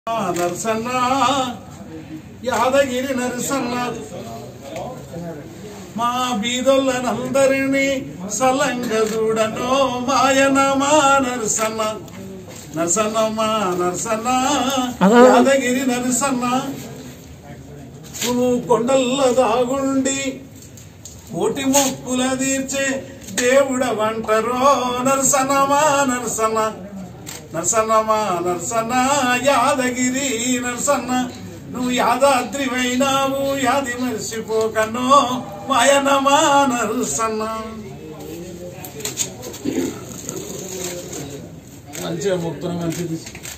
నరసన్న యాదగిరి నరసన్న మా బీదొల్లనందరినీ సలంగ చూడను మాయన మా నరసన్న నరసన్న మా నరసన్న యాదగిరి నరసన్న నువ్వు కొండల్ల దాగుండి కోటి మొక్కుల తీర్చే దేవుడ వంటరో నరసనమా నరసన నరసనమా నరసన యాదగిరి నరసన్న నువ్వు యాదాద్రివైనావు యాది మర్చిపోకనో మాయనమా నరసన్న మంచిగా మొక్కుతున్నా మంచిది